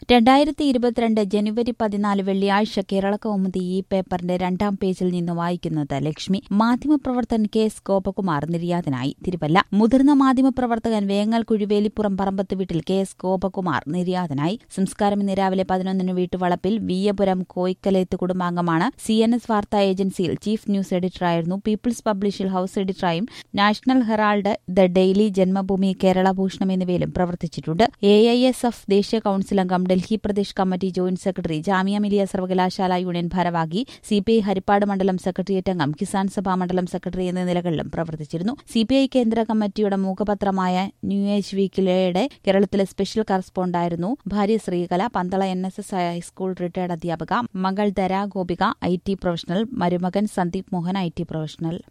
രണ്ടായിരത്തി ഇരുപത്തിരണ്ട് ജനുവരി പതിനാല് വെള്ളിയാഴ്ച കേരള കൗമുദി ഈ പേപ്പറിന്റെ രണ്ടാം പേജിൽ നിന്ന് വായിക്കുന്നത് ലക്ഷ്മി മാധ്യമപ്രവർത്തകൻ കെ എസ് ഗോപകുമാർ നിര്യാതനായി തിരുവല്ല മുതിർന്ന മാധ്യമപ്രവർത്തകൻ വേങ്ങൽ കുഴിവേലിപ്പുറം പറമ്പത്ത് വീട്ടിൽ കെ എസ് ഗോപകുമാർ നിര്യാതനായി സംസ്കാരം ഇന്ന് രാവിലെ പതിനൊന്നിന് വീട്ടുവളപ്പിൽ വിയ്യപുരം കോയിക്കലേത്ത് കുടുംബാംഗമാണ് സി എൻ എസ് വാർത്താ ഏജൻസിയിൽ ചീഫ് ന്യൂസ് എഡിറ്ററായിരുന്നു പീപ്പിൾസ് പബ്ലിഷിൽ ഹൌസ് എഡിറ്ററായും National Herald the daily Janmabhoomi Kerala Bhushanam എന്നിവയിലും പ്രവർത്തിച്ചിട്ടുണ്ട് എ ഐ എസ് എഫ് ദേശീയ കൌൺസിൽ അംഗം Delhi Pradesh committee joint secretary Jamia Millia സർവകലാശാല യൂണിയൻ ഭാരവാഹി സി പി ഐ ഹരിപ്പാട് മണ്ഡലം സെക്രട്ടേറിയറ്റ് അംഗം കിസാൻ സഭാ മണ്ഡലം സെക്രട്ടറി എന്നീ നിലകളിലും പ്രവർത്തിച്ചിരുന്നു സി പി ഐ കേന്ദ്ര കമ്മിറ്റിയുടെ മുഖപത്രമായ ന്യൂ ഏജ് വീക്കിലയുടെ കേരളത്തിലെ സ്പെഷ്യൽ കറസ്പോണ്ടായിരുന്നു ഭാര്യ Sreekala Pandala N S S high school retired അധ്യാപക മകൾ Dhara Gopika I T professional മരുമകൻ Sandeep Mohan I T professional